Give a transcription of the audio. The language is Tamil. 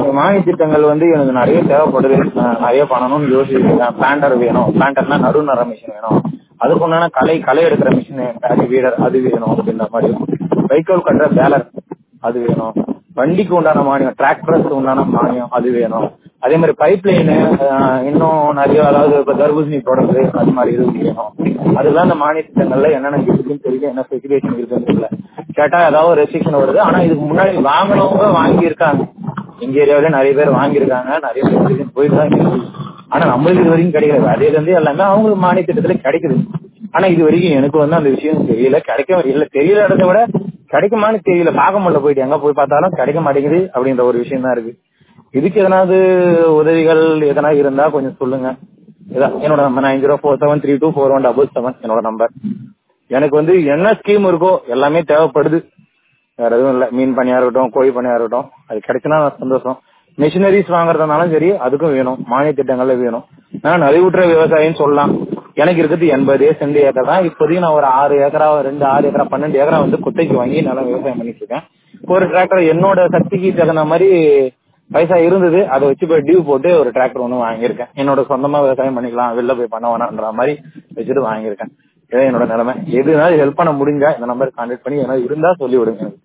மானிய திட்டங்கள் வந்து எனக்கு நிறைய தேவைப்படுது நான் நிறைய பண்ணணும்னு யோசிச்சிருக்கேன் பிளான்டர் வேணும் பிளான்டர்னா நடுநர மிஷின் வேணும் அதுக்கு உண்டான களை களை எடுக்கிற மிஷின் பேடி வீடர் அது வேணும் அப்படின்ற மாதிரி வைக்கோல் கட்டுற பேலர் அது வேணும் வண்டிக்கு உண்டான மானியம் டிராக்டர்ஸ்க்கு உண்டான மானியம் அது வேணும் அதே மாதிரி பைப் லைனு இன்னும் நிறைய அதாவது இப்ப தர்பூசணி ப்ராடக்ட் அது மாதிரி இது வேணும் அதெல்லாம் இந்த மானிய திட்டங்கள்ல என்னென்ன இருக்குன்னு தெரியல என்ன ஸ்பெசிபிகேஷன் இருக்குன்னு தெரியல கேட்டா ஏதாவது ரெஸ்ட்ரிக்ஷன் வருது ஆனா இதுக்கு முன்னாடி வாங்கினவங்க வாங்கி இருக்காங்க எங்க ஏரியாவில நிறைய பேர் வாங்கியிருக்காங்க நிறைய பேர் போயிட்டு தான் இருக்கு ஆனா நம்மளுக்கு இது வரைக்கும் கிடைக்காது அதே இருந்து எல்லாமே அவங்களுக்கு மானிய திட்டத்துல கிடைக்குது ஆனா இது வரைக்கும் எனக்கு வந்து அந்த விஷயம் தெரியல கிடைக்க இல்ல தெரியலன்றத விட கிடைக்குமான்னு தெரியல பார்க்க முடியல போயிட்டு எங்க போய் பார்த்தாலும் கிடைக்க மாட்டேங்குது அப்படின்ற ஒரு விஷயம் தான் இருக்கு இதுக்கு எதனாவது உதவிகள் எதனா இருந்தா கொஞ்சம் சொல்லுங்க இதான் என்னோட number nine zero four seven three two four one double seven என்னோட நம்பர் எனக்கு வந்து என்ன ஸ்கீம் இருக்கோ எல்லாமே தேவைப்படுது வேற எதுவும் இல்ல மீன் பண்ணியா இருக்கட்டும் கோழி பண்ணியா இருக்கட்டும் அது கிடைச்சுனா சந்தோஷம் மிஷினரிஸ் வாங்குறதுனாலும் சரி அதுக்கும் வேணும் மானிய திட்டங்கள்ல வேணும் நான் நலிவுற்ற விவசாயின்னு சொல்லலாம் எனக்கு இருக்கிறது எண்பது சென்ட் ஏக்கர் தான் இப்போதைக்கு நான் ஒரு ஆறு ஏக்கரா ரெண்டு ஆறு ஏக்கரா பன்னெண்டு ஏக்கரா வந்து குத்தைக்கு வாங்கி நல்லா விவசாயம் பண்ணிட்டு இருக்கேன் ஒரு டிராக்டர் என்னோட சக்திக்கு தகுந்த மாதிரி பைசா இருந்தது அதை வச்சு போய் டியூ போட்டு ஒரு டிராக்டர் ஒன்று வாங்கியிருக்கேன் என்னோட சொந்தமா விவசாயம் பண்ணிக்கலாம் வெளில போய் பண்ண வேணான்ற மாதிரி வச்சுட்டு வாங்கியிருக்கேன் இதான் என்னோட நிலைமை எதுனாலும் ஹெல்ப் பண்ண முடிஞ்சா இந்த நம்பர் கான்டாக்ட் பண்ணி ஏதாவது இருந்தா சொல்லி விடுங்க எனக்கு